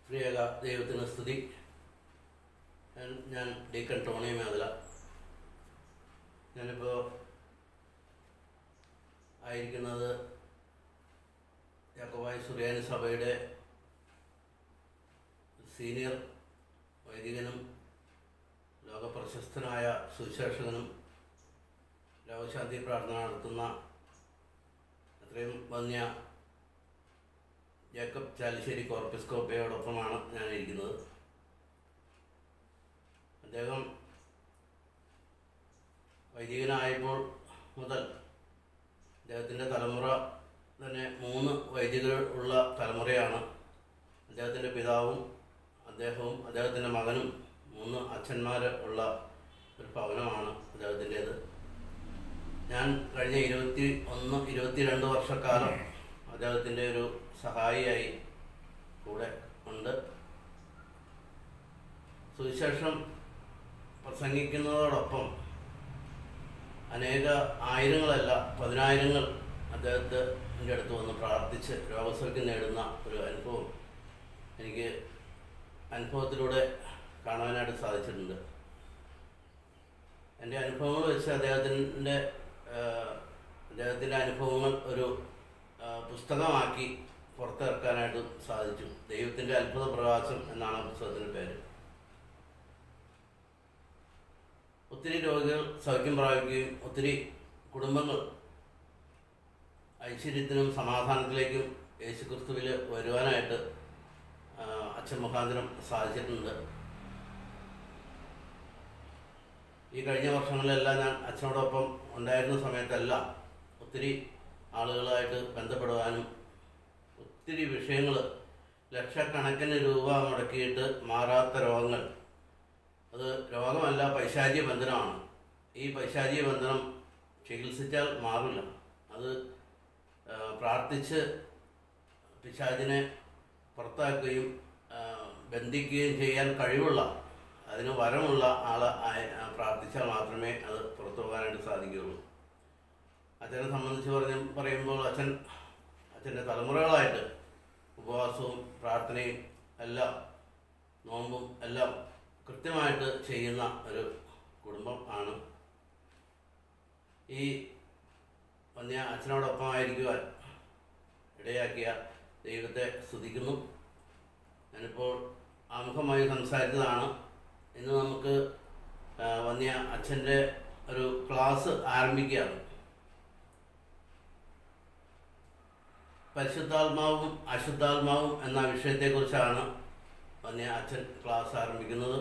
പ്രിയക ദൈവത്തിന് സ്തുതി ഞാൻ- ഞാൻ ഡീക്കൺ ടോണി മേഖല ഞാനിപ്പോൾ ആയിരിക്കുന്നത് യാക്കോബായ സുറിയാനി സഭയുടെ സീനിയർ വൈദികനും ലോകപ്രശസ്തനായ സുവിശേഷകനും ലോകശാന്തി പ്രാർത്ഥന നടത്തുന്ന അത്രയും വന്യ ജേക്കബ് ചാലിശ്ശേരി കോർപ്പിസ്കോപ്പയോടൊപ്പമാണ് ഞാൻ ഇരിക്കുന്നത് അദ്ദേഹം വൈദികനായപ്പോൾ മുതൽ അദ്ദേഹത്തിൻ്റെ തലമുറ തന്നെ മൂന്ന് വൈദികർ ഉള്ള തലമുറയാണ് അദ്ദേഹത്തിൻ്റെ പിതാവും അദ്ദേഹവും അദ്ദേഹത്തിൻ്റെ മകനും മൂന്ന് അച്ഛന്മാർ ഉള്ള ഒരു ഭവനമാണ് അദ്ദേഹത്തിൻ്റേത് ഞാൻ കഴിഞ്ഞ ഇരുപത്തി ഒന്ന് ഇരുപത്തിരണ്ട് വർഷക്കാലം അദ്ദേഹത്തിൻ്റെ ഒരു സഹായിയായി കൂടെ ഉണ്ട് സുവിശേഷം പ്രസംഗിക്കുന്നതോടൊപ്പം അനേക ആയിരങ്ങളല്ല പതിനായിരങ്ങൾ അദ്ദേഹത്തിൻ്റെ അടുത്ത് വന്ന് പ്രാർത്ഥിച്ച് രോഗസൗഖ്യം നേടുന്ന ഒരു അനുഭവം എനിക്ക് അനുഭവത്തിലൂടെ കാണാനായിട്ട് സാധിച്ചിട്ടുണ്ട് എൻ്റെ അനുഭവങ്ങൾ വെച്ച് അദ്ദേഹത്തിൻ്റെ അദ്ദേഹത്തിൻ്റെ അനുഭവങ്ങൾ ഒരു ആ, പുസ്തകമാക്കി പുറത്തിറക്കാനായിട്ട് സാധിച്ചു ദൈവത്തിൻ്റെ അത്ഭുത പ്രകാശം എന്നാണ് ആ പുസ്തകത്തിൻ്റെ പേര് ഒത്തിരി രോഗികൾ സൗഖ്യം പ്രാപിക്കുകയും ഒത്തിരി കുടുംബങ്ങൾ ഐശ്വര്യത്തിനും സമാധാനത്തിലേക്കും യേശുക്രിസ്തുവിൽ വരുവാനായിട്ട് ആ, അച്ഛൻ മുഖാന്തരം സാധിച്ചിട്ടുണ്ട് ഈ കഴിഞ്ഞ വർഷങ്ങളിലെല്ലാം ഞാൻ അച്ഛനോടൊപ്പം ഉണ്ടായിരുന്ന സമയത്തെല്ലാം ഒത്തിരി ആളുകളായിട്ട് ബന്ധപ്പെടുവാനും ഒത്തിരി വിഷയങ്ങൾ ലക്ഷക്കണക്കിന് രൂപ മുടക്കിയിട്ട് മാറാത്ത രോഗങ്ങൾ അത് രോഗമല്ല പൈശാചിക ബന്ധനമാണ് ഈ പൈശാചിക ബന്ധനം ചികിത്സിച്ചാൽ മാറില്ല അത് ആ, പ്രാർത്ഥിച്ച് പിശാചിനെ പുറത്താക്കുകയും ആ, ബന്ധിക്കുകയും ചെയ്യാൻ കഴിവുള്ള അതിന് വരമുള്ള ആളെ ആയ- ആ, പ്രാർത്ഥിച്ചാൽ മാത്രമേ അത് പുറത്തു പോകാനായിട്ട് സാധിക്കുകയുള്ളൂ അച്ഛനെ സംബന്ധിച്ച് പറഞ്ഞ പറയുമ്പോൾ അച്ഛൻ അച്ഛൻ്റെ തലമുറകളായിട്ട് ഉപവാസവും പ്രാർത്ഥനയും എല്ലാം നോമ്പും എല്ലാം കൃത്യമായിട്ട് ചെയ്യുന്ന ഒരു കുടുംബം ആണ് ഈ വന്യ അച്ഛനോടൊപ്പം ആയിരിക്കുവാൻ ഇടയാക്കിയ ദൈവത്തെ സ്തുതിക്കുന്നു ഞാനിപ്പോൾ ആമുഖമായി സംസാരിച്ചതാണ് ഇന്ന് നമുക്ക് ആ, വന്യ അച്ഛൻ്റെ ഒരു ക്ലാസ് ആരംഭിക്കുകയാണ് പരിശുദ്ധാത്മാവും അശുദ്ധാത്മാവും എന്ന വിഷയത്തെക്കുറിച്ചാണ് വന്യ അച്ഛൻ ക്ലാസ് ആരംഭിക്കുന്നത്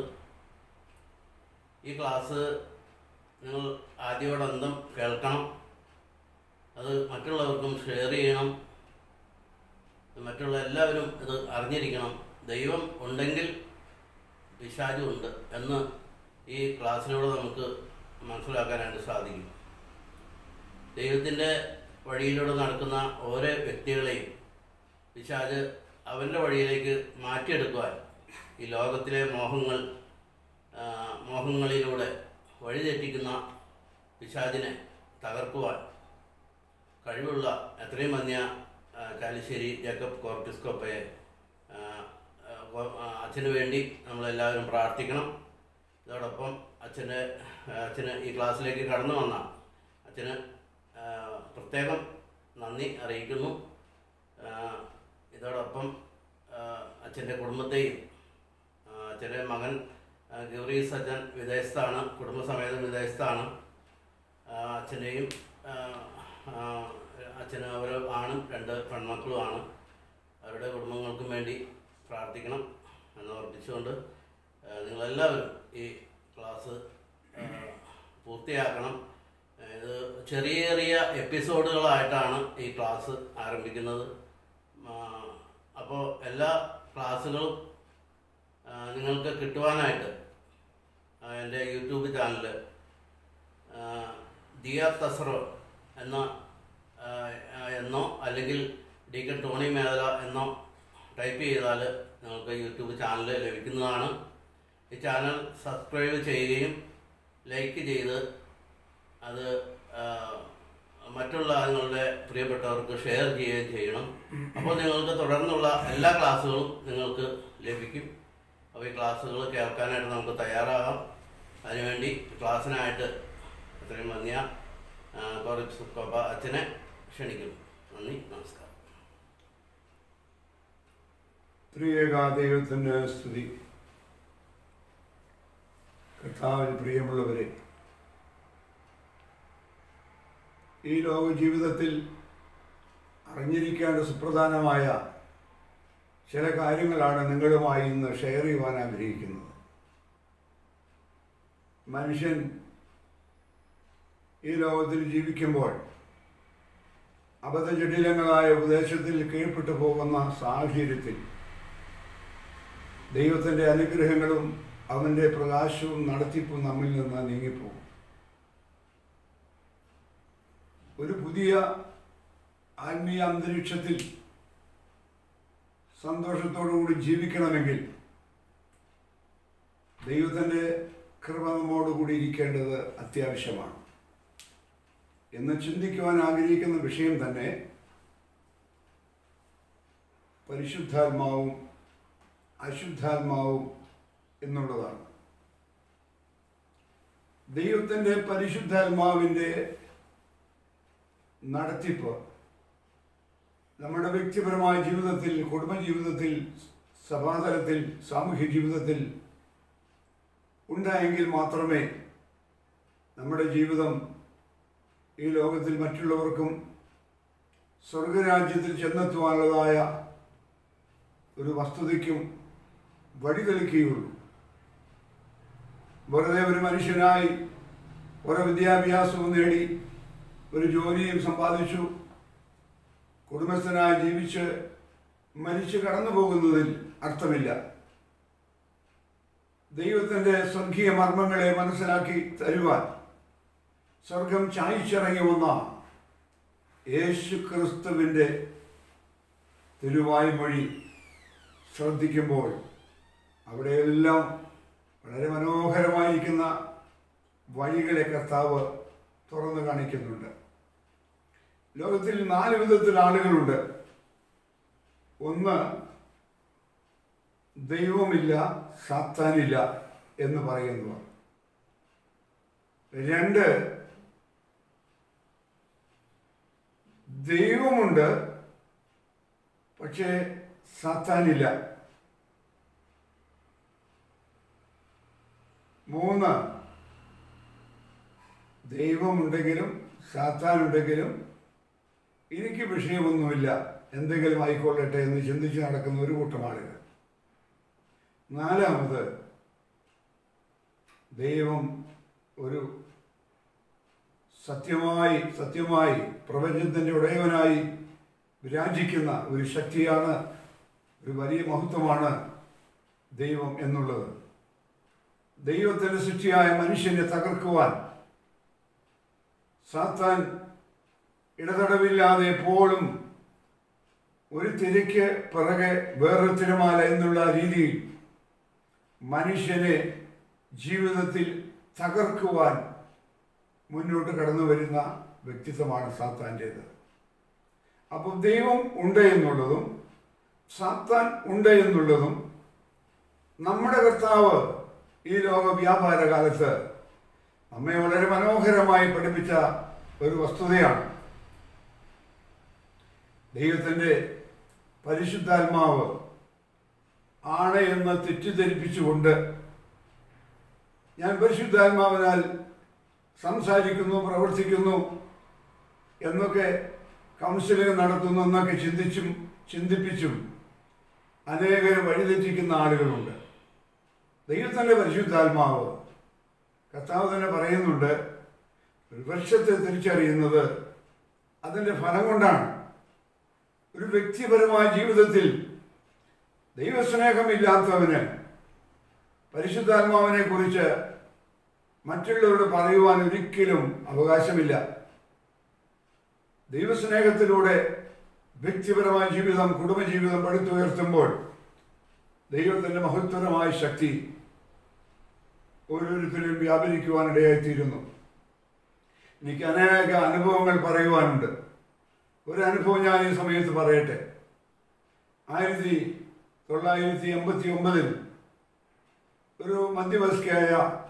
ഈ ക്ലാസ് നിങ്ങൾ ആദ്യോടന്തം കേൾക്കണം അത് മറ്റുള്ളവർക്കും ഷെയർ ചെയ്യണം മറ്റുള്ള എല്ലാവരും ഇത് അറിഞ്ഞിരിക്കണം ദൈവം ഉണ്ടെങ്കിൽ പിശാചും ഉണ്ട് എന്ന് ഈ ക്ലാസ്സിലൂടെ നമുക്ക് മനസ്സിലാക്കാനായിട്ട് സാധിക്കും ദൈവത്തിൻ്റെ വഴിയിലൂടെ നടക്കുന്ന ഓരോ വ്യക്തികളെയും പിശാജ് അവൻ്റെ വഴിയിലേക്ക് മാറ്റിയെടുക്കുവാൻ ഈ ലോകത്തിലെ മോഹങ്ങൾ ആ, മോഹങ്ങളിലൂടെ വഴിതെറ്റിക്കുന്ന പിശാജിനെ തകർക്കുവാൻ കഴിവുള്ള എത്രയും മന്യ ആ, ചാലിശ്ശേരി ജേക്കബ് കോർട്ടിസ്കോപ്പയെ ആ, ആ, കോ- ആ, അച്ഛന് വേണ്ടി നമ്മളെല്ലാവരും പ്രാർത്ഥിക്കണം ഇതോടൊപ്പം അച്ഛൻ്റെ അച്ഛന് ഈ ക്ലാസ്സിലേക്ക് കടന്നു വന്ന അച്ഛന് ആ, പ്രത്യേകം നന്ദി അറിയിക്കുന്നു ആ, ഇതോടൊപ്പം ആ, അച്ഛൻ്റെ കുടുംബത്തെയും ആ, അച്ഛൻ്റെ മകൻ ആ, ഗൗരീസ് അച്ഛൻ വിദേശത്താണ് കുടുംബസമേതം വിദേശത്താണ് ആ, അച്ഛൻ്റെയും ആ, ആ, അച്ഛന് ഒരു ആണും രണ്ട് പെൺമക്കളുമാണ് അവരുടെ കുടുംബങ്ങൾക്കും വേണ്ടി പ്രാർത്ഥിക്കണം എന്ന് ഓർപ്പിച്ചുകൊണ്ട് ആ, നിങ്ങളെല്ലാവരും ഈ ക്ലാസ് ആ, പൂർത്തിയാക്കണം ആ, ഇത് ചെറിയ ചെറിയ എപ്പിസോഡുകളായിട്ടാണ് ഈ ക്ലാസ് ആരംഭിക്കുന്നത് അപ്പോൾ എല്ലാ ക്ലാസ്സുകളും ആ, നിങ്ങൾക്ക് കിട്ടുവാനായിട്ട് ആ, എൻ്റെ യൂട്യൂബ് ചാനൽ ദിയ തസറോ എന്ന ആ, ആ, എന്നോ അല്ലെങ്കിൽ ഡീക്കൻ ടോണി മേഖല എന്നോ ടൈപ്പ് ചെയ്താൽ നിങ്ങൾക്ക് യൂട്യൂബ് ചാനൽ ലഭിക്കുന്നതാണ് ഈ ചാനൽ സബ്സ്ക്രൈബ് ചെയ്യുകയും ലൈക്ക് ചെയ്ത് അത് ആ, മറ്റുള്ള നിങ്ങളുടെ പ്രിയപ്പെട്ടവർക്ക് ഷെയർ ചെയ്യുകയും ചെയ്യണം അപ്പോൾ നിങ്ങൾക്ക് തുടർന്നുള്ള എല്ലാ ക്ലാസ്സുകളും നിങ്ങൾക്ക് ലഭിക്കും അപ്പോൾ ഈ ക്ലാസ്സുകൾ കേൾക്കാനായിട്ട് നമുക്ക് തയ്യാറാകാം അതിനുവേണ്ടി ക്ലാസ്സിനായിട്ട് എത്രയും മന്യ കോറിപ്സ് കൊപ്പ അച്ഛനെ ക്ഷണിക്കുന്നു നന്ദി നമസ്കാരം ത്രിയേക ദൈവത്തിന് സ്തുതി കർത്താവിൽ പ്രിയമുള്ളവരെ ഈ ലോക ജീവിതത്തിൽ അറിഞ്ഞിരിക്കേണ്ട സുപ്രധാനമായ ചില കാര്യങ്ങളാണ് നിങ്ങളുമായി ഇന്ന് ഷെയർ ചെയ്യുവാൻ ആഗ്രഹിക്കുന്നത് മനുഷ്യൻ ഈ ലോകത്തിൽ ജീവിക്കുമ്പോൾ അബദ്ധജടിലങ്ങളായ ഉപദേശത്തിൽ കീഴ്പ്പെട്ടു പോകുന്ന സാഹചര്യത്തിൽ ദൈവത്തിൻ്റെ അനുഗ്രഹങ്ങളും അവൻ്റെ പ്രകാശവും നടത്തിപ്പും നമ്മിൽ നിന്ന് നീങ്ങിപ്പോകും ഒരു പുതിയ ആത്മീയ അന്തരീക്ഷത്തിൽ സന്തോഷത്തോടുകൂടി ജീവിക്കണമെങ്കിൽ ദൈവത്തിൻ്റെ കൃപ നമ്മോടുകൂടി ഇരിക്കേണ്ടത് അത്യാവശ്യമാണ് എന്ന് ചിന്തിക്കുവാൻ ആഗ്രഹിക്കുന്ന വിഷയം തന്നെ പരിശുദ്ധാത്മാവും അശുദ്ധാത്മാവും എന്നുള്ളതാണ് ദൈവത്തിൻ്റെ പരിശുദ്ധാത്മാവിൻ്റെ നടത്തിപ്പ് നമ്മുടെ വ്യക്തിപരമായ ജീവിതത്തിൽ കുടുംബജീവിതത്തിൽ സഭാതലത്തിൽ സാമൂഹ്യ ജീവിതത്തിൽ ഉണ്ടായെങ്കിൽ മാത്രമേ നമ്മുടെ ജീവിതം ഈ ലോകത്തിൽ മറ്റുള്ളവർക്കും സ്വർഗരാജ്യത്തിൽ ചെന്നെത്തുവാനുള്ളതായ ഒരു വസ്തുതയ്ക്കും വഴിതെളിക്കുകയുള്ളൂ വെറുതെ ഒരു മനുഷ്യനായി ഓരോ വിദ്യാഭ്യാസവും നേടി ഒരു ജോലിയും സമ്പാദിച്ചു കുടുംബസ്ഥനായി ജീവിച്ച് മരിച്ചു കടന്നു പോകുന്നതിൽ അർത്ഥമില്ല ദൈവത്തിൻ്റെ സ്വർഗീയ മർമ്മങ്ങളെ മനസ്സിലാക്കി തരുവാൻ സ്വർഗം ചായച്ചിറങ്ങി വന്ന യേശു ക്രിസ്തുവിൻ്റെ തിരുവായ്മൊഴി ശ്രദ്ധിക്കുമ്പോൾ അവിടെയെല്ലാം വളരെ മനോഹരമായിരിക്കുന്ന വഴികളെ കർത്താവ് തുറന്നു കാണിക്കുന്നുണ്ട് ലോകത്തിൽ നാല് വിധത്തിൽ ആളുകളുണ്ട് ഒന്ന് ദൈവമില്ല സാത്താനില്ല എന്ന് പറയുന്നവർ രണ്ട് ദൈവമുണ്ട് പക്ഷേ സാത്താനില്ല മൂന്ന് ദൈവമുണ്ടെങ്കിലും സാത്താനുണ്ടെങ്കിലും എനിക്ക് വിഷയമൊന്നുമില്ല എന്തെങ്കിലും ആയിക്കൊള്ളട്ടെ എന്ന് ചിന്തിച്ച് നടക്കുന്ന ഒരു കൂട്ടം ആളുകൾ നാലാമത് ദൈവം ഒരു സത്യമായി സത്യമായി പ്രപഞ്ചത്തിൻ്റെ ഉടയവനായി വിരാജിക്കുന്ന ഒരു ശക്തിയാണ് ഒരു വലിയ മഹത്വമാണ് ദൈവം എന്നുള്ളത് ദൈവത്തിൻ്റെ സൃഷ്ടിയായ മനുഷ്യനെ തകർക്കുവാൻ സാത്താൻ ഇടതടവില്ലാതെ എപ്പോഴും ഒരു തിരക്ക് പിറകെ വേറൊരു തിരമാല എന്നുള്ള രീതിയിൽ മനുഷ്യനെ ജീവിതത്തിൽ തകർക്കുവാൻ മുന്നോട്ട് കടന്നു വരുന്ന വ്യക്തിത്വമാണ് സാത്താൻ്റേത് അപ്പം ദൈവം ഉണ്ട് എന്നുള്ളതും സാത്താൻ ഉണ്ട് എന്നുള്ളതും നമ്മുടെ കർത്താവ് ഈ ലോക വ്യാപാര കാലത്ത് നമ്മെ വളരെ മനോഹരമായി പഠിപ്പിച്ച ഒരു വസ്തുതയാണ് ദൈവത്തിൻ്റെ പരിശുദ്ധാത്മാവ് ആണ് എന്ന് തെറ്റിദ്ധരിപ്പിച്ചുകൊണ്ട് ഞാൻ പരിശുദ്ധാത്മാവിനാൽ സംസാരിക്കുന്നു പ്രവർത്തിക്കുന്നു എന്നൊക്കെ കൗൺസിലിംഗ് നടത്തുന്നു എന്നൊക്കെ ചിന്തിച്ചും ചിന്തിപ്പിച്ചും അനേകരെ വഴിതെറ്റിക്കുന്ന ആളുകളുണ്ട് ദൈവത്തിൻ്റെ പരിശുദ്ധാത്മാവ് കർത്താവ് തന്നെ പറയുന്നുണ്ട് ഒരു വൃക്ഷത്തെ തിരിച്ചറിയുന്നത് അതിൻ്റെ ഫലം കൊണ്ടാണ് ഒരു വ്യക്തിപരമായ ജീവിതത്തിൽ ദൈവസ്നേഹമില്ലാത്തവന് പരിശുദ്ധാത്മാവിനെ കുറിച്ച് മറ്റുള്ളവരോട് പറയുവാൻ ഒരിക്കലും അവകാശമില്ല ദൈവസ്നേഹത്തിലൂടെ വ്യക്തിപരമായ ജീവിതം കുടുംബജീവിതം പടുത്തുയർത്തുമ്പോൾ ദൈവത്തിൻ്റെ മഹത്വരമായ ശക്തി ഓരോരുത്തരും വ്യാപരിക്കുവാനിടയായിത്തീരുന്നു എനിക്ക് അനേക അനുഭവങ്ങൾ പറയുവാനുണ്ട് ഒരു അനുഭവം ഞാൻ ഈ സമയത്ത് പറയട്ടെ ആയിരത്തി തൊള്ളായിരത്തി എൺപത്തി ഒമ്പതിൽ ഒരു മധ്യവയസ്കയായ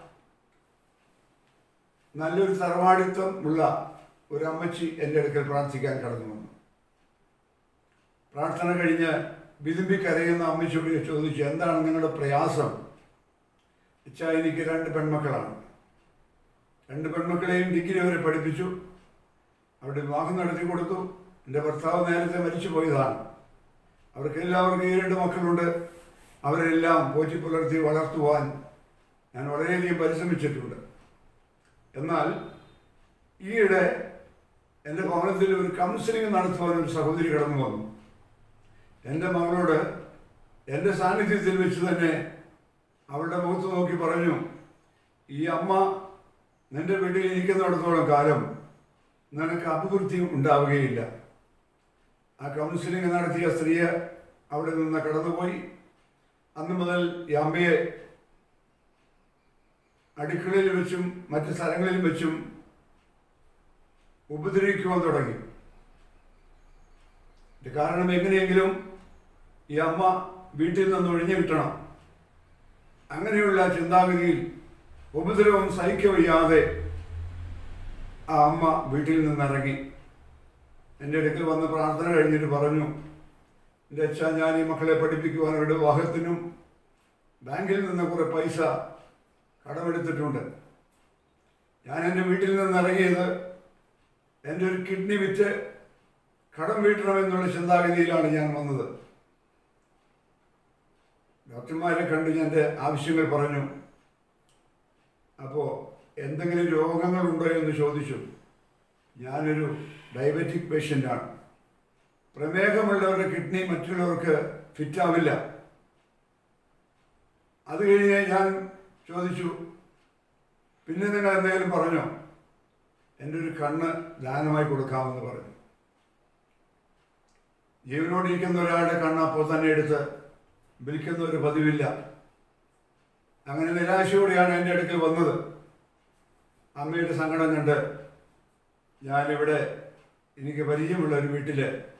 നല്ലൊരു തറവാടിത്വം ഉള്ള ഒരു അമ്മച്ചി എൻ്റെ അടുക്കൽ പ്രാർത്ഥിക്കാൻ കടന്നു വന്നു പ്രാർത്ഥന കഴിഞ്ഞ് വിതുമ്പി കരയുന്ന അമ്മച്ചിയോട് ഞാൻ ചോദിച്ചു എന്താണ് നിങ്ങളുടെ പ്രയാസം അച്ഛാ എനിക്ക് രണ്ട് പെൺമക്കളാണ് രണ്ട് പെൺമക്കളെയും ഡിഗ്രി വരെ പഠിപ്പിച്ചു അവരുടെ വിവാഹം നടത്തി കൊടുത്തു എൻ്റെ ഭർത്താവ് നേരത്തെ മരിച്ചു പോയതാണ് അവർക്ക് എല്ലാവർക്കും ഈ രണ്ട് മക്കളുണ്ട് അവരെല്ലാം പോറ്റി പുലർത്തി വളർത്തുവാൻ ഞാൻ വളരെയധികം പരിശ്രമിച്ചിട്ടുണ്ട് എന്നാൽ ഈയിടെ എൻ്റെ ഭവനത്തിൽ ഒരു കൗൺസിലിംഗ് നടത്തുവാൻ ഒരു സഹോദരി കടന്നു വന്നു എൻ്റെ മകളോട് എൻ്റെ സാന്നിധ്യത്തിൽ വെച്ച് തന്നെ അവളുടെ മുഖത്ത് നോക്കി പറഞ്ഞു ഈ അമ്മ നിന്റെ വീട്ടിൽ ഇരിക്കുന്നിടത്തോളം കാലം നിനക്ക് അഭിവൃദ്ധി ഉണ്ടാവുകയില്ല ആ കൗൺസിലിംഗ് നടത്തിയ സ്ത്രീയെ അവിടെ നിന്ന് കടന്നുപോയി അന്ന് മുതൽ ഈ അമ്മയെ അടുക്കളയിൽ വെച്ചും മറ്റ് സ്ഥലങ്ങളിൽ വെച്ചും ഉപദ്രവിക്കുവാൻ തുടങ്ങി ഇത് കാരണം എങ്ങനെയെങ്കിലും ഈ അമ്മ വീട്ടിൽ നിന്ന് ഒഴിഞ്ഞു കിട്ടണം അങ്ങനെയുള്ള ചിന്താഗതിയിൽ ഉപദ്രവം സഹിക്കവയ്യാതെ ആ അമ്മ വീട്ടിൽ നിന്നിറങ്ങി എൻ്റെ അടുക്കൽ വന്ന് പ്രാർത്ഥന കഴിഞ്ഞിട്ട് പറഞ്ഞു എൻ്റെ അച്ഛ ഞാൻ ഈ മക്കളെ പഠിപ്പിക്കുവാൻ അവരുടെ വിവാഹത്തിനും ബാങ്കിൽ നിന്ന് കുറേ പൈസ കടമെടുത്തിട്ടുണ്ട് ഞാൻ എൻ്റെ വീട്ടിൽ നിന്ന് ഇറങ്ങിയത് എൻ്റെ ഒരു കിഡ്നി വിറ്റ് കടം വീട്ടണമെന്നുള്ള ചിന്താഗതിയിലാണ് ഞാൻ വന്നത് ഡോക്ടർമാരെ കണ്ട് ഞാൻ എൻ്റെ ആവശ്യങ്ങൾ പറഞ്ഞു അപ്പോൾ എന്തെങ്കിലും രോഗങ്ങളുണ്ടോ എന്ന് ചോദിച്ചു ഞാനൊരു ഡയബറ്റിക് പേഷ്യൻ്റാണ് പ്രമേഹമുള്ളവരുടെ കിഡ്നി മറ്റുള്ളവർക്ക് ഫിറ്റാവില്ല അത് കഴിഞ്ഞ് ഞാൻ ചോദിച്ചു പിന്നെ നിങ്ങൾ എന്തെങ്കിലും പറഞ്ഞോ എൻ്റെ ഒരു കണ്ണ് ദാനമായി കൊടുക്കാമെന്ന് പറഞ്ഞു ജീവനോടിരിക്കുന്ന ഒരാളുടെ കണ്ണ് അപ്പോൾ തന്നെ എടുത്ത് വിൽക്കുന്ന ഒരു പതിവില്ല അങ്ങനെ നിരാശയോടെയാണ് എൻ്റെ അടുക്കൽ വന്നത് അമ്മയുടെ സങ്കടം കണ്ട് ഞാനിവിടെ എനിക്ക് പരിചയമുള്ള ഒരു വീട്ടിൽ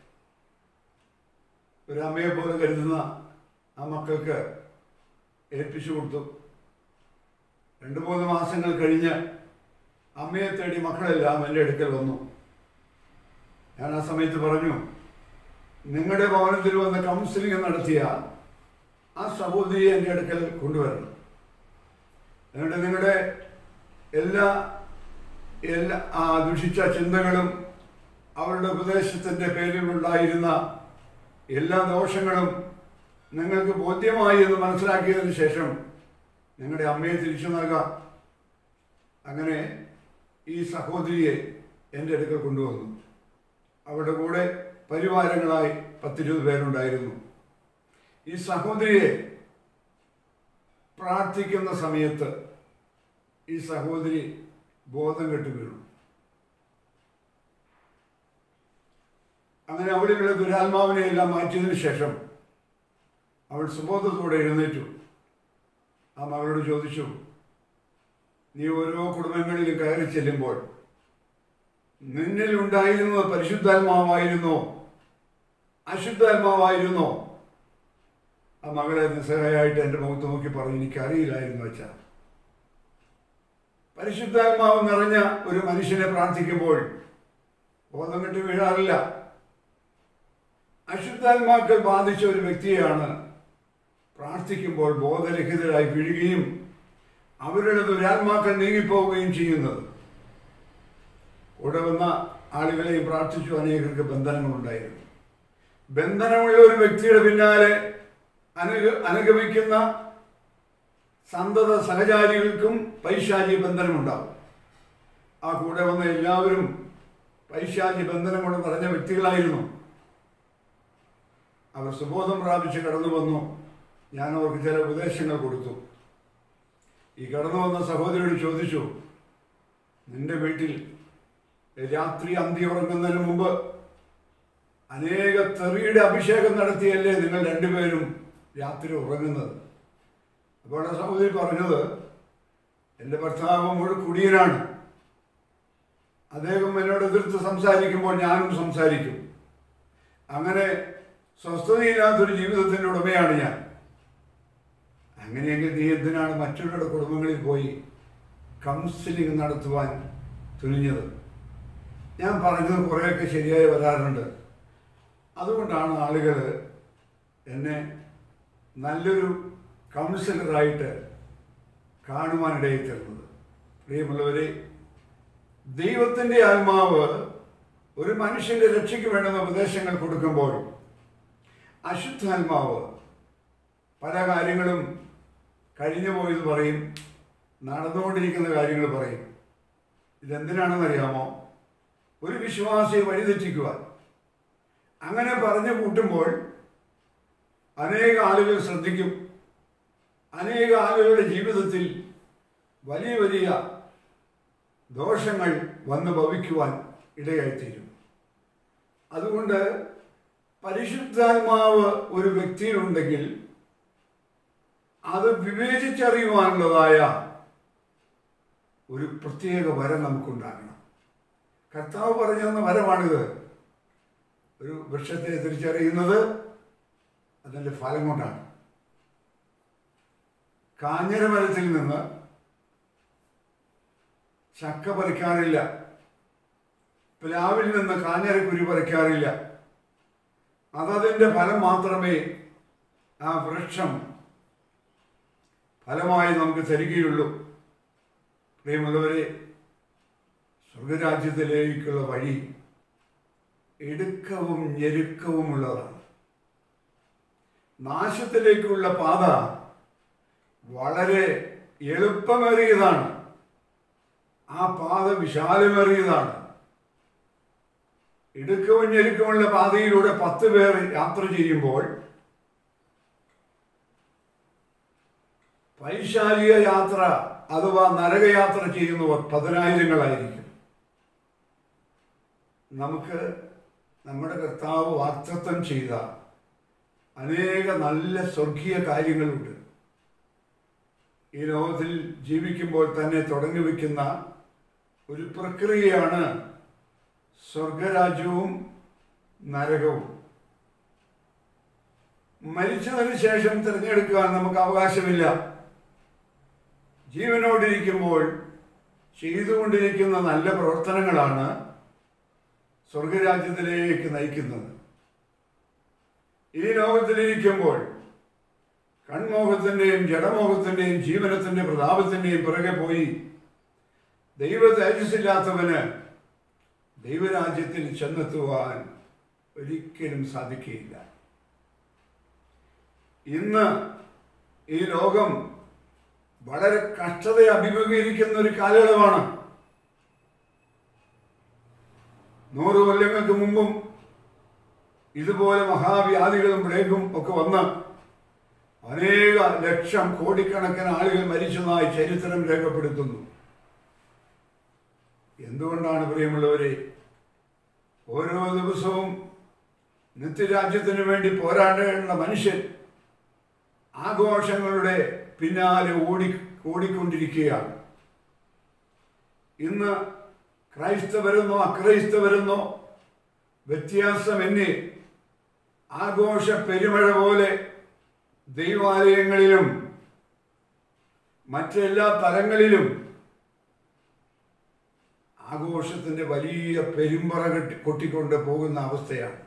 ഒരു അമ്മയെ പോലെ കരുതുന്ന ആ മക്കൾക്ക് ഏൽപ്പിച്ചു കൊടുത്തു രണ്ട് മൂന്ന് മാസങ്ങൾ കഴിഞ്ഞ് അമ്മയെ തേടി മക്കളെല്ലാം എൻ്റെ അടുക്കൽ വന്നു ഞാൻ ആ സമയത്ത് പറഞ്ഞു നിങ്ങളുടെ ഭവനത്തിൽ വന്ന് കൗൺസിലിംഗ് നടത്തിയ ആ സഹോദരിയെ എൻ്റെ അടുക്കൽ കൊണ്ടുവരണം എന്നിട്ട് നിങ്ങളുടെ എല്ലാ എല്ലാ ആ ദുഷിച്ച ചിന്തകളും അവരുടെ ഉപദേശത്തിൻ്റെ പേരിലുണ്ടായിരുന്ന എല്ലാ ദോഷങ്ങളും നിങ്ങൾക്ക് ബോധ്യമായി എന്ന് മനസ്സിലാക്കിയതിന് ശേഷം നിങ്ങളുടെ അമ്മയെ തിരിച്ചു നൽകാം അങ്ങനെ ഈ സഹോദരിയെ എൻ്റെ അടുക്കൽ കൊണ്ടുവന്നു അവരുടെ കൂടെ പരിവാരങ്ങളായി പത്തിരുപത് പേരുണ്ടായിരുന്നു ഈ സഹോദരിയെ പ്രാർത്ഥിക്കുന്ന സമയത്ത് ഈ സഹോദരി ബോധം കെട്ട് വീണു അങ്ങനെ അവിടെയുള്ള ദുരാത്മാവിനെ എല്ലാം മാറ്റിയതിനു ശേഷം അവൾ സുബോധത്തോടെ എഴുന്നേറ്റു ആ മകളോട് ചോദിച്ചു നീ ഓരോ കുടുംബങ്ങളിലും കയറി ചെല്ലുമ്പോൾ നിന്നിൽ ഉണ്ടായിരുന്നത് പരിശുദ്ധാത്മാവായിരുന്നോ അശുദ്ധാത്മാവായിരുന്നോ ആ മകളെ നിസ്സഹായിട്ട് എൻ്റെ മുഖത്ത് നോക്കി പറഞ്ഞു എനിക്കറിയില്ലായിരുന്നു അച്ഛാ പരിശുദ്ധാത്മാവ് നിറഞ്ഞ ഒരു മനുഷ്യനെ പ്രാർത്ഥിക്കുമ്പോൾ ബോധം കെട്ട് വീഴാറില്ല അശുദ്ധാത്മാക്കൾ ബാധിച്ച ഒരു വ്യക്തിയാണ് പ്രാർത്ഥിക്കുമ്പോൾ ബോധരഹിതരായി വീഴുകയും അവരുടെ ദുരാത്മാക്കൾ നീങ്ങിപ്പോവുകയും ചെയ്യുന്നത് കൂടെ വന്ന ആളുകളെയും പ്രാർത്ഥിച്ചു അനേകർക്ക് ബന്ധനങ്ങളുണ്ടായിരുന്നു ബന്ധനമുള്ള ഒരു വ്യക്തിയുടെ പിന്നാലെ അനുഗ അനുഗമിക്കുന്ന സന്തത സഹചാരികൾക്കും പൈശാചി ബന്ധനമുണ്ടാകും ആ കൂടെ വന്ന എല്ലാവരും പൈശാചി ബന്ധനം കൊണ്ട് നിറഞ്ഞ വ്യക്തികളായിരുന്നു അവർ സുബോധം പ്രാപിച്ച് കടന്നു വന്നു ഞാൻ അവർക്ക് ചില ഉപദേശങ്ങൾ കൊടുത്തു ഈ കടന്നു വന്ന സഹോദരിയോട് ചോദിച്ചു നിന്റെ വീട്ടിൽ രാത്രി അന്തി ഉറങ്ങുന്നതിന് മുമ്പ് അനേക തെറിയുടെ അഭിഷേകം നടത്തിയല്ലേ നിങ്ങൾ രണ്ടുപേരും രാത്രി ഉറങ്ങുന്നത് അപ്പോൾ ആ സഹോദരി പറഞ്ഞത് എൻ്റെ ഭർത്താവ് മുഴു കുടിയനാണ് അദ്ദേഹം എന്നോട് എതിർത്ത് സംസാരിക്കുമ്പോൾ ഞാനും സംസാരിക്കും അങ്ങനെ സ്വസ്ഥതയില്ലാത്തൊരു ജീവിതത്തിൻ്റെ ഉടമയാണ് ഞാൻ അങ്ങനെയെങ്കിൽ നീ എന്തിനാണ് മറ്റുള്ളവരുടെ കുടുംബങ്ങളിൽ പോയി കൗൺസിലിംഗ് നടത്തുവാൻ തുനിഞ്ഞത് ഞാൻ പറഞ്ഞത് കുറേയൊക്കെ ശരിയായി വരാറുണ്ട് അതുകൊണ്ടാണ് ആളുകൾ എന്നെ നല്ലൊരു കൗൺസിലറായിട്ട് കാണുവാനിടയിൽ തീർന്നത് പ്രിയമുള്ളവരെ ദൈവത്തിൻ്റെ ആത്മാവ് ഒരു മനുഷ്യൻ്റെ രക്ഷയ്ക്ക് വേണ്ടുന്ന ഉപദേശങ്ങൾ കൊടുക്കുമ്പോൾ അശുദ്ധാത്മാവ് പല കാര്യങ്ങളും കഴിഞ്ഞു പോയത് പറയും നടന്നുകൊണ്ടിരിക്കുന്ന കാര്യങ്ങൾ പറയും ഇതെന്തിനാണെന്നറിയാമോ ഒരു വിശ്വാസിയെ വഴിതെറ്റിക്കുവാൻ അങ്ങനെ പറഞ്ഞു കൂട്ടുമ്പോൾ അനേക ആളുകൾ ശ്രദ്ധിക്കും അനേക ആളുകളുടെ ജീവിതത്തിൽ വലിയ വലിയ ദോഷങ്ങൾ വന്ന് ഭവിക്കുവാൻ ഇടയായിത്തീരും അതുകൊണ്ട് പരിശുദ്ധാത്മാവ് ഒരു വ്യക്തിയിലുണ്ടെങ്കിൽ അത് വിവേചിച്ചറിയുവാനുള്ളതായ ഒരു പ്രത്യേക വരം നമുക്കുണ്ടാകണം കർത്താവ് പറഞ്ഞു തന്ന വരമാണിത് ഒരു വൃക്ഷത്തെ തിരിച്ചറിയുന്നത് അതിൻ്റെ ഫലം കൊണ്ടാണ് കാഞ്ഞിരമരത്തിൽ നിന്ന് ചക്ക പറിക്കാറില്ല പ്ലാവിൽ നിന്ന് കാഞ്ഞിരക്കുരി പറിക്കാറില്ല അതതിൻ്റെ ഫലം മാത്രമേ ആ വൃക്ഷം ഫലമായി നമുക്ക് തരികയുള്ളൂ പ്രിയമുള്ളവരെ സ്വർഗരാജ്യത്തിലേക്കുള്ള വഴി ഇടുക്കവും ഞെരുക്കവുമുള്ളതാണ് നാശത്തിലേക്കുള്ള പാത വളരെ എളുപ്പമേറിയതാണ് ആ പാത വിശാലമേറിയതാണ് ഇടുക്കവും ഞെരുക്കമുള്ള പാതയിലൂടെ പത്ത് പേർ യാത്ര ചെയ്യുമ്പോൾ പൈശാലിക യാത്ര അഥവാ നരകയാത്ര ചെയ്യുന്നവർ പതിനായിരങ്ങളായിരിക്കും നമുക്ക് നമ്മുടെ കർത്താവ് വാക്തത്വം ചെയ്ത അനേക നല്ല സ്വർഗീയ കാര്യങ്ങളുണ്ട് ഈ ലോകത്തിൽ ജീവിക്കുമ്പോൾ തന്നെ തുടങ്ങി വയ്ക്കുന്ന ഒരു പ്രക്രിയയാണ് സ്വർഗരാജ്യവും നരകവും മരിച്ചതിന് ശേഷം തിരഞ്ഞെടുക്കാൻ നമുക്ക് അവകാശമില്ല ജീവനോടിരിക്കുമ്പോൾ ചെയ്തുകൊണ്ടിരിക്കുന്ന നല്ല പ്രവർത്തനങ്ങളാണ് സ്വർഗരാജ്യത്തിലേക്ക് നയിക്കുന്നത് ഈ ലോകത്തിലിരിക്കുമ്പോൾ കൺമോഹത്തിൻ്റെയും ജഡമോഹത്തിൻ്റെയും ജീവനത്തിൻ്റെ പ്രതാപത്തിൻ്റെയും പിറകെ പോയി ദൈവ തേജസ്സില്ലാത്തവന് ദൈവരാജ്യത്തിൽ ചെന്നെത്തുവാൻ ഒരിക്കലും സാധിക്കുകയില്ല ഇന്ന് ഈ ലോകം വളരെ കഷ്ടത അഭിമുഖീകരിക്കുന്ന ഒരു കാലയളവാണ് നൂറ് കൊല്ലങ്ങൾക്ക് മുമ്പും ഇതുപോലെ മഹാവ്യാധികളും പ്ലേഗും ഒക്കെ വന്ന് അനേക ലക്ഷം കോടിക്കണക്കിന് ആളുകൾ മരിച്ചതായി ചരിത്രം രേഖപ്പെടുത്തുന്നു എന്തുകൊണ്ടാണ് പ്രിയമുള്ളവരെ ഓരോ ദിവസവും നിത്യരാജ്യത്തിന് വേണ്ടി പോരാടേണ്ട മനുഷ്യൻ ആഘോഷങ്ങളുടെ പിന്നാലെ ഓടി ഓടിക്കൊണ്ടിരിക്കുകയാണ് ഇന്ന് ക്രൈസ്തവരെന്നോ അക്രൈസ്തവരെന്നോ വ്യത്യാസമെന്നെ ആഘോഷ പെരുമഴ പോലെ ദൈവാലയങ്ങളിലും മറ്റെല്ലാ തലങ്ങളിലും ആഘോഷത്തിന്റെ വലിയ പെരുമ്പറ കെട്ടി കൊട്ടിക്കൊണ്ട് പോകുന്ന അവസ്ഥയാണ്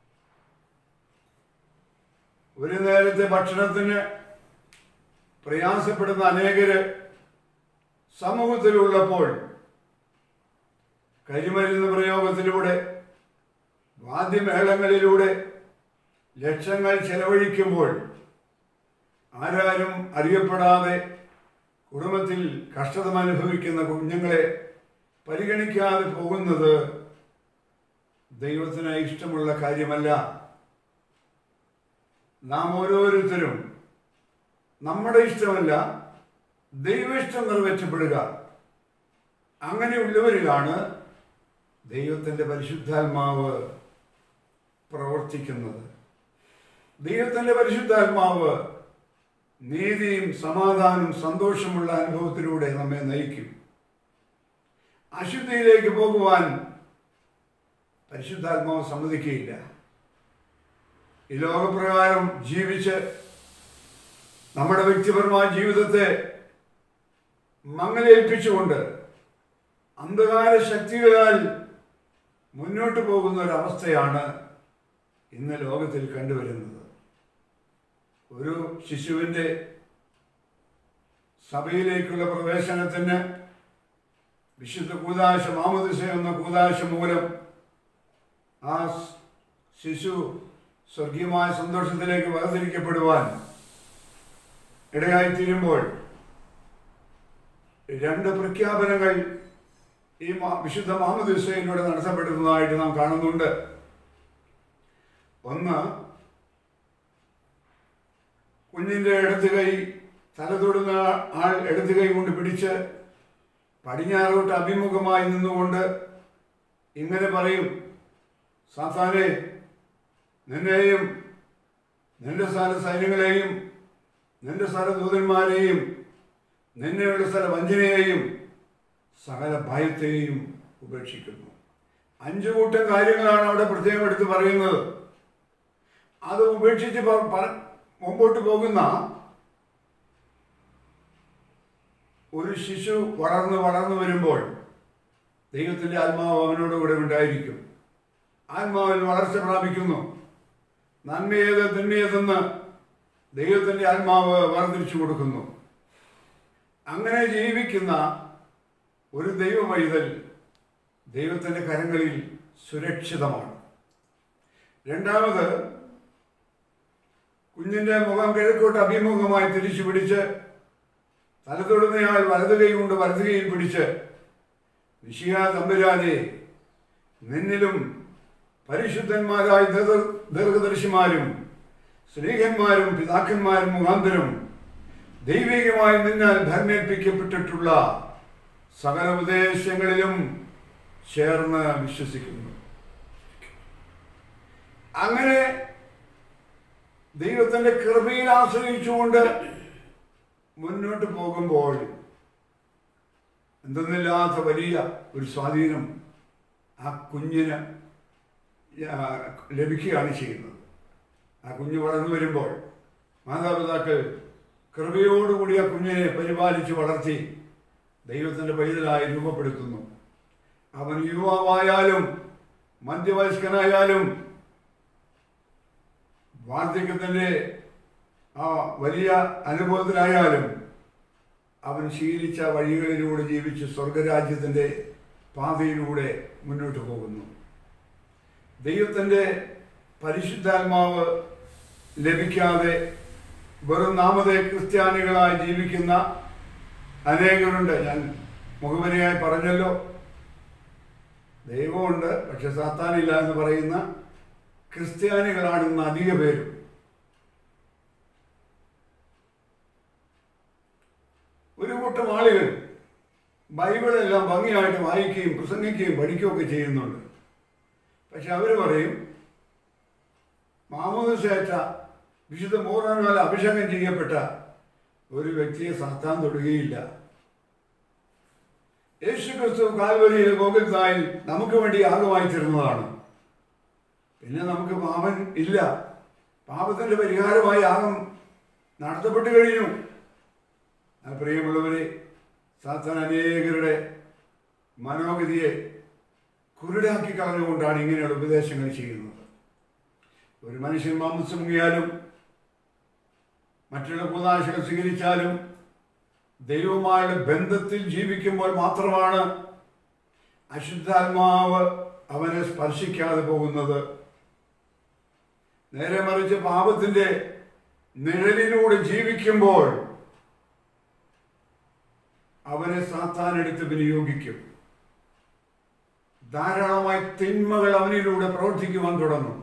ഒരു നേരത്തെ ഭക്ഷണത്തിന് പ്രയാസപ്പെടുന്ന അനേകര് സമൂഹത്തിലുള്ളപ്പോൾ കരിമരുന്ന് പ്രയോഗത്തിലൂടെ വാദ്യമേളങ്ങളിലൂടെ ലക്ഷങ്ങൾ ചെലവഴിക്കുമ്പോൾ ആരാരും അറിയപ്പെടാതെ കുടുംബത്തിൽ കഷ്ടത അനുഭവിക്കുന്ന കുഞ്ഞുങ്ങളെ പരിഗണിക്കാതെ പോകുന്നത് ദൈവത്തിന് ഇഷ്ടമുള്ള കാര്യമല്ല നാം ഓരോരുത്തരും നമ്മുടെ ഇഷ്ടമല്ല ദൈവ ഇഷ്ടം നിറവേറ്റപ്പെടുക അങ്ങനെയുള്ളവരിലാണ് ദൈവത്തിൻ്റെ പരിശുദ്ധാത്മാവ് പ്രവർത്തിക്കുന്നത് ദൈവത്തിൻ്റെ പരിശുദ്ധാത്മാവ് നീതിയും സമാധാനവും സന്തോഷമുള്ള അനുഭവത്തിലൂടെ നമ്മെ നയിക്കും അശുദ്ധിയിലേക്ക് പോകുവാൻ പരിശുദ്ധാത്മാവ് സമ്മതിക്കുകയില്ല ഈ ലോകപ്രകാരം ജീവിച്ച് നമ്മുടെ വ്യക്തിപരമായ ജീവിതത്തെ മങ്ങലേൽപ്പിച്ചുകൊണ്ട് അന്ധകാര ശക്തികളാൽ മുന്നോട്ട് പോകുന്ന ഒരവസ്ഥയാണ് ഇന്ന് ലോകത്തിൽ കണ്ടുവരുന്നത് ഒരു ശിശുവിൻ്റെ സഭയിലേക്കുള്ള പ്രവേശനത്തിന് വിശുദ്ധ കൂതാശ മാമദിസ എന്ന കൂതാശ മൂലം ആ സ് ശിശു സ്വർഗീയമായ സന്തോഷത്തിലേക്ക് വേർതിരിക്കപ്പെടുവാൻ ഇടയായിത്തീരുമ്പോൾ രണ്ട് പ്രഖ്യാപനങ്ങൾ ഈ മാ- വിശുദ്ധ മാമദിസയിലൂടെ നടത്തപ്പെടുന്നതായിട്ട് നാം കാണുന്നുണ്ട് ഒന്ന് കുഞ്ഞിൻ്റെ ഇടത് കൈ തല തൊടുന്ന ആൾ ഇടത് കൈ കൊണ്ട് പിടിച്ച് പടിഞ്ഞാറോട്ട് അഭിമുഖമായി നിന്നുകൊണ്ട് ഇങ്ങനെ പറയും സാത്താനെ നിന്നെയും നിന്റെ സ്ഥല സൈന്യങ്ങളെയും നിന്റെ സ്ഥല ദൂതന്മാരെയും നിന്നെയുള്ള സ്ഥല വഞ്ചനയെയും സകല ഭയത്തെയും ഉപേക്ഷിക്കുന്നു അഞ്ചു കൂട്ടം കാര്യങ്ങളാണ് അവിടെ പ്രത്യേകം എടുത്ത് പറയുന്നത് അത് ഉപേക്ഷിച്ച് പ- പ- മുമ്പോട്ട് പോകുന്ന ഒരു ശിശു വളർന്ന് വളർന്നു വരുമ്പോൾ ദൈവത്തിൻ്റെ ആത്മാവ് അവനോട് കൂടെ ഉണ്ടായിരിക്കും ആത്മാവിൽ വളർച്ച പ്രാപിക്കുന്നു നന്മയേത് തിന്മയേതെന്ന് ദൈവത്തിൻ്റെ ആത്മാവ് വേർതിരിച്ചു കൊടുക്കുന്നു അങ്ങനെ ജീവിക്കുന്ന ഒരു ദൈവ പൈതൽ ദൈവത്തിൻ്റെ കരങ്ങളിൽ സുരക്ഷിതമാണ് രണ്ടാമത് കുഞ്ഞിൻ്റെ മുഖം കിഴക്കോട്ട് അഭിമുഖമായി തിരിച്ചു പിടിച്ച് തലതൊടുന്നയാൾ വലതു കൈ കൊണ്ട് വലതു കൈയിൽ പിടിച്ച് വിശിയ തമ്പുരാനെ നിന്നിലും പരിശുദ്ധന്മാരായ ദീർഘ- ദീർഘദർശിമാരും സ്ത്രീകന്മാരും പിതാക്കന്മാരും മുഖാന്തരം ദൈവികമായി നിന്നാൽ ഭരണേൽപ്പിക്കപ്പെട്ടിട്ടുള്ള സകല ഉപദേശങ്ങളിലും ചേർന്ന് വിശ്വസിക്കുന്നു അങ്ങനെ ദൈവത്തിന്റെ കൃപയിൽ ആശ്രയിച്ചുകൊണ്ട് മുന്നോട്ട് പോകുമ്പോൾ എന്തെന്നില്ലാത്ത വലിയ ഒരു സ്വാധീനം ആ കുഞ്ഞിന് ആ, ലഭിക്കുകയാണ് ചെയ്യുന്നത് ആ കുഞ്ഞ് വളർന്നു വരുമ്പോൾ മാതാപിതാക്കൾ കൃപയോടുകൂടി ആ കുഞ്ഞിനെ പരിപാലിച്ച് വളർത്തി ദൈവത്തിൻ്റെ പൈതലായി രൂപപ്പെടുത്തുന്നു അവൻ യുവാവായാലും മധ്യവയസ്കനായാലും വാർദ്ധക്യത്തിൻ്റെ ആ വലിയ അനുഭവത്തിലായാലും അവൻ ശീലിച്ച വഴികളിലൂടെ ജീവിച്ച് സ്വർഗരാജ്യത്തിൻ്റെ പാതയിലൂടെ മുന്നോട്ട് പോകുന്നു ദൈവത്തിൻ്റെ പരിശുദ്ധാത്മാവ് ലഭിക്കാതെ വെറും നാമതേ ക്രിസ്ത്യാനികളായി ജീവിക്കുന്ന അനേകരുണ്ട് ഞാൻ മുഖവരിയായി പറഞ്ഞല്ലോ ദൈവമുണ്ട് പക്ഷെ സാത്താനില്ല എന്ന് പറയുന്ന ക്രിസ്ത്യാനികളാണ് ഇന്ന് അധിക പേരും ഒരു കൂട്ടം ആളുകൾ ബൈബിളെല്ലാം ഭംഗിയായിട്ട് വായിക്കുകയും പ്രസംഗിക്കുകയും പഠിക്കുകയൊക്കെ ചെയ്യുന്നുണ്ട് പക്ഷെ അവർ പറയും മാമോദിസേറ്റ വിശുദ്ധ മൂർണ്ണനാൽ അഭിഷേകം ചെയ്യപ്പെട്ട ഒരു വ്യക്തിയെ സാത്താൻ തൊടുകയില്ല യേശു ക്രിസ്തു കാൽവരിയിലെ ഗോകുൽത്തായിൽ നമുക്ക് വേണ്ടി യാഗമായി തരുന്നതാണ് പിന്നെ നമുക്ക് പാപൻ ഇല്ല പാപത്തിന്റെ പരിഹാരമായി യാഗം നടത്തപ്പെട്ടു കഴിഞ്ഞു ആ പ്രിയമുള്ളവരെ സാത്താൻ അനേകരുടെ മനോഗതിയെ കുരുടാക്കി കളഞ്ഞുകൊണ്ടാണ് ഇങ്ങനെയുള്ള ഉപദേശങ്ങൾ ചെയ്യുന്നത് ഒരു മനുഷ്യൻ മാംസം മുങ്ങിയാലും മറ്റുള്ള കൂതാശകൾ സ്വീകരിച്ചാലും ദൈവവുമായുള്ള ബന്ധത്തിൽ ജീവിക്കുമ്പോൾ മാത്രമാണ് അശുദ്ധാത്മാവ് അവനെ സ്പർശിക്കാതെ പോകുന്നത് നേരെ മറിച്ച് പാപത്തിന്റെ നിഴലിലൂടെ ജീവിക്കുമ്പോൾ അവനെ സാത്താൻ എടുത്ത് വിനിയോഗിക്കും ധാരാളമായി തിന്മകൾ അവനിലൂടെ പ്രവർത്തിക്കുവാൻ തുടങ്ങും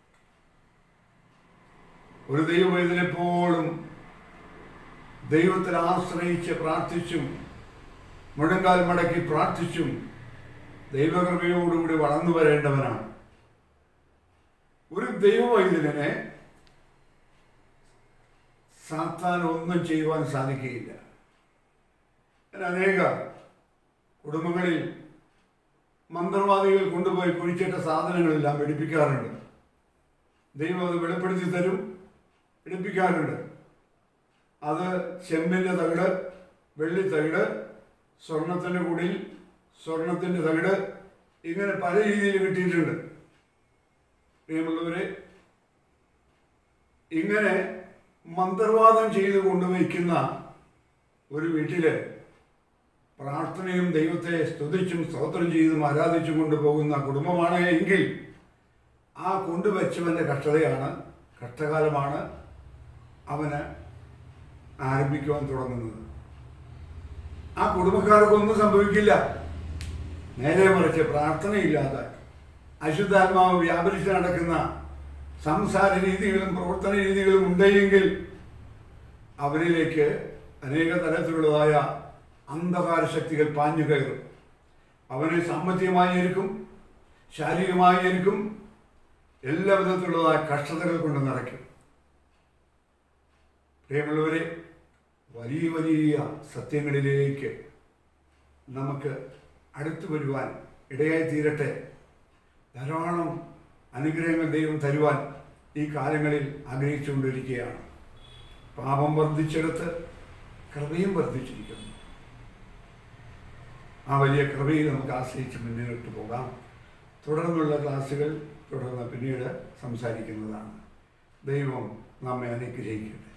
ഒരു ദൈവം ഇതിനെപ്പോഴും ദൈവത്തിൽ ആശ്രയിച്ച് പ്രാർത്ഥിച്ചും മുഴങ്കാൽ മടക്കി പ്രാർത്ഥിച്ചും ദൈവകൃപയോടുകൂടി വളർന്നു വരേണ്ടവനാണ് ഒരു ദൈവവൈദ്യനെ സാത്താൻ ഒന്നും ചെയ്യുവാൻ സാധിക്കുകയില്ല ഞാൻ അനേക കുടുംബങ്ങളിൽ മന്ത്രവാദികൾ കൊണ്ടുപോയി കുഴിച്ചിട്ട സാധനങ്ങളെല്ലാം വെടിപ്പിക്കാറുണ്ട് ദൈവം അത് വെളിപ്പെടുത്തി തരും വെടിപ്പിക്കാറുണ്ട് അത് ചെമ്പിൻ്റെ തകിട് വെള്ളി തകിട് സ്വർണത്തിൻ്റെ കുടിൽ സ്വർണത്തിൻ്റെ തകിട് ഇങ്ങനെ പല രീതിയിൽ കിട്ടിയിട്ടുണ്ട് പ്രിയമുള്ളവരെ ഇങ്ങനെ മന്ത്രവാദം ചെയ്ത് കൊണ്ടുവയ്ക്കുന്ന ഒരു വീട്ടില് പ്രാർത്ഥനയും ദൈവത്തെ സ്തുതിച്ചും സ്തോത്രം ചെയ്തും ആരാധിച്ചും കൊണ്ടുപോകുന്ന കുടുംബമാണ് എങ്കിൽ ആ കൊണ്ടുവച്ചവൻ്റെ കഷ്ടതയാണ് കഷ്ടകാലമാണ് അവന് ആരംഭിക്കുവാൻ തുടങ്ങുന്നത് ആ കുടുംബക്കാർക്കൊന്നും സംഭവിക്കില്ല നേരെ മറിച്ച് പ്രാർത്ഥനയില്ലാതെ അശുദ്ധാത്മാവ് വ്യാപരിച്ച് നടക്കുന്ന സംസാര രീതികളും പ്രവർത്തന രീതികളും ഉണ്ടെങ്കിൽ അവരിലേക്ക് അനേക തരത്തിലുള്ളതായ അന്ധകാര ശക്തികൾ പാഞ്ഞു കയറും അവനെ സാമ്പത്തികമായിരിക്കും ശാരീരികമായിരിക്കും എല്ലാ വിധത്തിലുള്ളതായ കഷ്ടതകൾ കൊണ്ട് നിറയ്ക്കും പ്രിയമുള്ളവരെ വലിയ വലിയ സത്യങ്ങളിലേക്ക് നമുക്ക് അടുത്തു വരുവാൻ ഇടയായി തീരട്ടെ ധാരാളം അനുഗ്രഹങ്ങൾ ദൈവം തരുവാൻ ഈ കാലങ്ങളിൽ ആഗ്രഹിച്ചുകൊണ്ടിരിക്കുകയാണ് പാപം വർദ്ധിച്ചെടുത്ത് കൃപയും വർദ്ധിച്ചിരിക്കുന്നു ആ വലിയ കൃപയിൽ നമുക്ക് ആശ്രയിച്ച് മുന്നോട്ട് പോകാം തുടർന്നുള്ള ക്ലാസ്സുകൾ തുടർന്ന് പിന്നീട് സംസാരിക്കുന്നതാണ് ദൈവം നമ്മെ അനുഗ്രഹിക്കട്ടെ